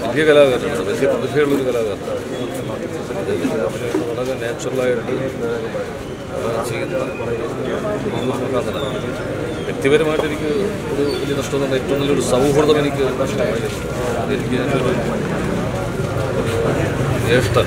വലിയ കലാകാരനാണ് വലിയ പ്രതിഭയുള്ളൊരു കലാകാരനാണ് അദ്ദേഹത്തിൻ്റെ അഭിനയം വളരെ നാച്ചുറലായിട്ട് ചെയ്യുന്ന ഒരു കഥനാണ് വ്യക്തിപരമായിട്ട് എനിക്ക് ഒരു വലിയ നഷ്ടം എന്ന് പറഞ്ഞാൽ ഏറ്റവും നല്ലൊരു സൗഹൃദം എനിക്ക് നഷ്ടമായി അതെനിക്ക് എൻ്റെ ഒരു ജ്യേഷ്ഠൻ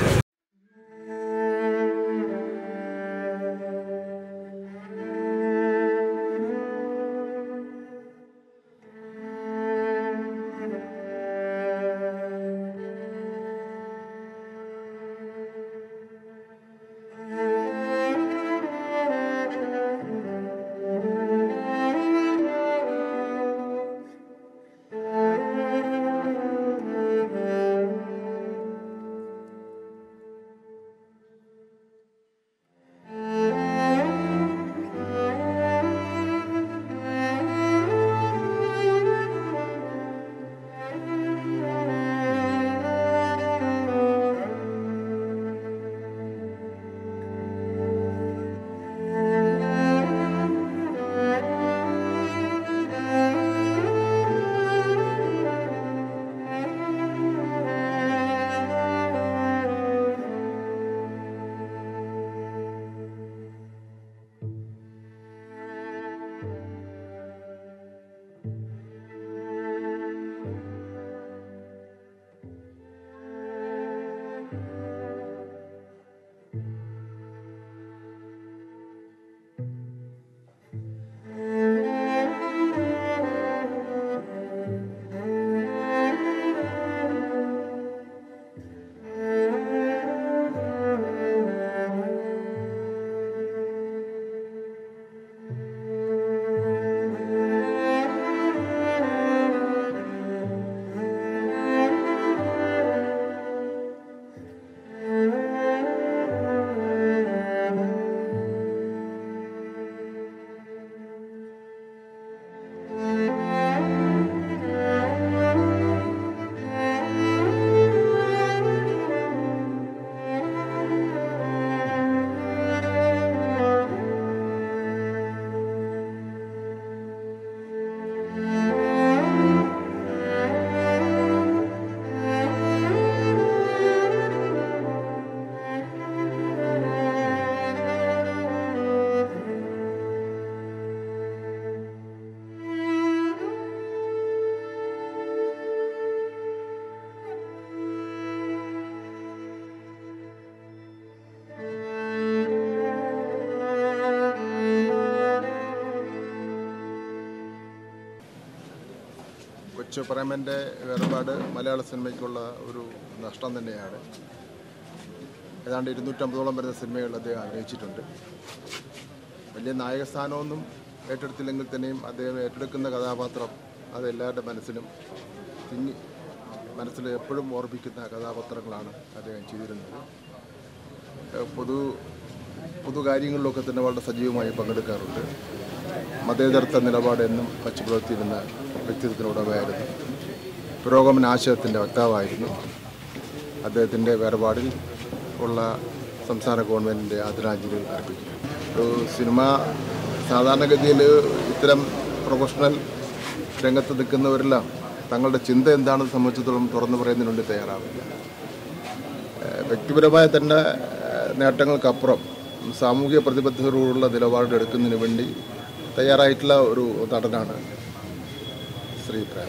കൊച്ചു പ്രേമൻ്റെ വേർപാട് മലയാള സിനിമയ്ക്കുള്ള ഒരു നഷ്ടം തന്നെയാണ് ഏതാണ്ട് ഇരുന്നൂറ്റമ്പതോളം വരുന്ന സിനിമകൾ അദ്ദേഹം അഭിനയിച്ചിട്ടുണ്ട് വലിയ നായകസ്ഥാനമൊന്നും ഏറ്റെടുത്തില്ലെങ്കിൽ തന്നെയും അദ്ദേഹം ഏറ്റെടുക്കുന്ന കഥാപാത്രം അത് എല്ലാവരുടെ മനസ്സിലും തിങ്ങി മനസ്സിൽ എപ്പോഴും ഓർമ്മിക്കുന്ന കഥാപാത്രങ്ങളാണ് അദ്ദേഹം ചെയ്തിരുന്നത് ഏഹ് പൊതു പൊതുകാര്യങ്ങളിലൊക്കെ തന്നെ വളരെ സജീവമായി പങ്കെടുക്കാറുണ്ട് മതേതരത്വ നിലപാട് എന്നും പച്ചപ്പുറത്തിരുന്ന വ്യക്തിത്വത്തിനുടമയായിരുന്നു പുരോഗമന ആശയത്തിൻ്റെ വക്താവായിരുന്നു അദ്ദേഹത്തിൻ്റെ വേർപാടിൽ ഉള്ള സംസ്ഥാന ഗവൺമെൻറ്റിൻ്റെ ആദരാഞ്ജലികൾ അർപ്പിക്കുന്നു ഒരു സിനിമ സാധാരണഗതിയിൽ ഇത്തരം പ്രൊഫഷണൽ രംഗത്ത് നിൽക്കുന്നവരെല്ലാം തങ്ങളുടെ ചിന്ത എന്താണെന്ന് സംബന്ധിച്ചിടത്തോളം തുറന്നു പറയുന്നതിന് വേണ്ടി തയ്യാറാവില്ല ഏഹ് വ്യക്തിപരമായ തന്നെ ഏഹ് നേട്ടങ്ങൾക്കപ്പുറം സാമൂഹിക പ്രതിബദ്ധതയോടുള്ള നിലപാട് എടുക്കുന്നതിന് വേണ്ടി തയ്യാറായിട്ടുള്ള ഒരു നടനാണ് ശ്രീ പ്രേം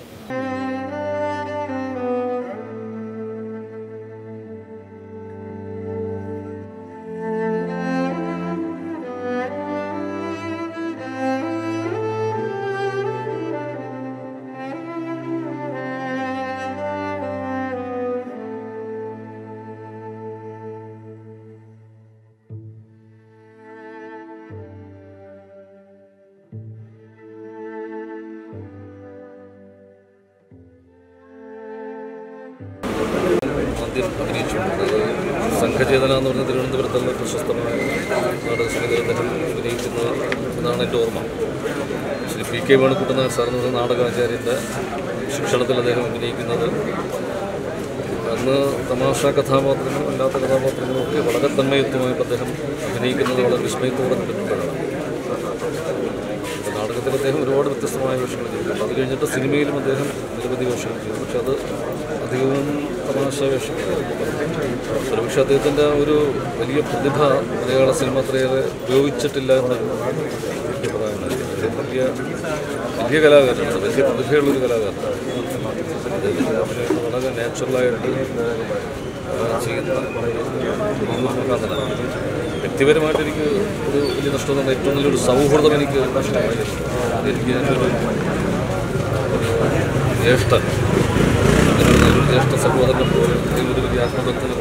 ആദ്യം അഭിനയിച്ചിട്ടുള്ളത് സംഘചേതന എന്ന് പറഞ്ഞ തിരുവനന്തപുരത്തുള്ള പ്രശസ്തമായ നാടകസമിതി അദ്ദേഹം അഭിനയിക്കുന്ന എന്നാണ് എൻ്റെ ഓർമ്മ Shri P K Venukuttanath sir എന്ന് പറഞ്ഞ നാടകാചാര്യൻ്റെ ശിക്ഷണത്തിൽ അദ്ദേഹം അഭിനയിക്കുന്നത് അന്ന് തമാശ കഥാപാത്രങ്ങളും അല്ലാത്ത കഥാപാത്രങ്ങളും ഒക്കെ വളരെ തന്മയത്വമായിട്ട് അദ്ദേഹം അഭിനയിക്കുന്നത് വളരെ വിസ്മയത്തോടെ നിൽക്കുമ്പോഴാണ് നാടക നാടകത്തിൽ അദ്ദേഹം ഒരുപാട് വ്യത്യസ്തമായ വേഷങ്ങൾ ചെയ്തിട്ടുണ്ട് അത് കഴിഞ്ഞിട്ട് സിനിമയിലും അദ്ദേഹം നിരവധി വേഷങ്ങൾ ചെയ്തു പക്ഷെ അത് അധികവും തമാശ വേഷങ്ങളായിരുന്നു ഒരുപക്ഷെ അദ്ദേഹത്തിൻ്റെ ആ ഒരു വലിയ പ്രതിഭ മലയാള സിനിമ അത്രയേറെ ഉപയോഗിച്ചിട്ടില്ല എന്നൊരു അഭിപ്രായമാണ് അദ്ദേഹം വലിയ വലിയ കലാകാരനാണ് വലിയ പ്രതിഭയുള്ളൊരു കലാകാരനാണ് അദ്ദേഹത്തിൻ്റെ അഭിനയം വളരെ നാച്ചുറലായിട്ട് ചെയ്യുന്ന ഒരു മുഖാന്തരമാണ് വ്യക്തിപരമായിട്ട് എനിക്ക് ഒരു വലിയ നഷ്ടം തന്നെ ഏറ്റവും നല്ലൊരു സൗഹൃദം എനിക്ക് നഷ്ടമായി അതെനിക്ക് എൻ്റെ ഒരു ഒരു ജ്യേഷ്ഠൻ അങ്ങനെ ഒരു നല്ലൊരു ജ്യേഷ്ഠ സഹോദരനെ പോലെ അല്ലെങ്കിൽ ഒരു വലിയ ആത്മബന്ധത്തിന്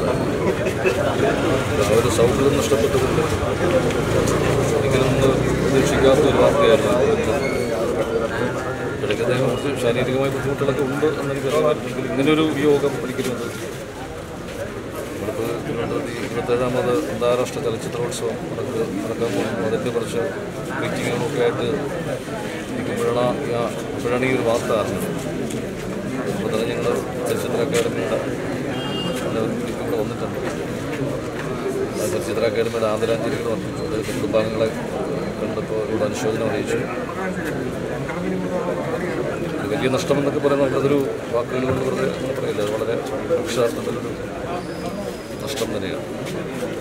ആ ഒരു സൗഹൃദം നഷ്ടപ്പെട്ടുകൊണ്ട് ഒരിക്കലും ഒന്ന് പ്രതീക്ഷിക്കാത്ത ഒരു വാർത്തയായിരുന്നു ഇടയ്ക്ക് അദ്ദേഹം കുറച്ച് ശാരീരികമായ ബുദ്ധിമുട്ടുകളൊക്കെ ഉണ്ട് എന്നെനിക്കറിയാമെങ്കിൽ ഇങ്ങനൊരു യോഗം ഒരിക്കലും അത് നമ്മളിപ്പോൾ തിരുവനന്തപുരത്ത് ഈ ഇരുപത്തേഴാമത് അന്താരാഷ്ട്ര ചലച്ചിത്രോത്സവം നടക്കുക നടക്കാൻ പോകുന്നു അതിൻ്റെ കുറച്ച് മീറ്റിങ്ങുകളൊക്കെ ആയിട്ട് ഇരിക്കുമ്പോഴാണ് ഈ ആ- അപ്പോഴാണ് ഈ ഒരു വാർത്ത അറിഞ്ഞത് അപ്പോൾ തന്നെ ഞങ്ങൾ ചലച്ചിത്ര അക്കാദമിയുടെ ഇവിടെ വന്നിട്ടുണ്ട് ആ ചലച്ചിത്ര അക്കാദമിയുടെ ആദരാഞ്ജലികൾ വന്നു അദ്ദേഹത്തെ കുടുംബാംഗങ്ങളെ കണ്ടപ്പോൾ ഇവിടെ അനുശോചനം അറിയിച്ചു ഒരു വലിയ നഷ്ടമെന്നൊക്കെ പറയുന്നത് നമുക്കതൊരു വാക്കുകൾ കൊണ്ട് വെറുതെ അങ്ങനെ പറയില്ല അത് വളരെ അക്ഷരാർത്ഥത്തിലൊരു നഷ്ടം തന്നെയാണ്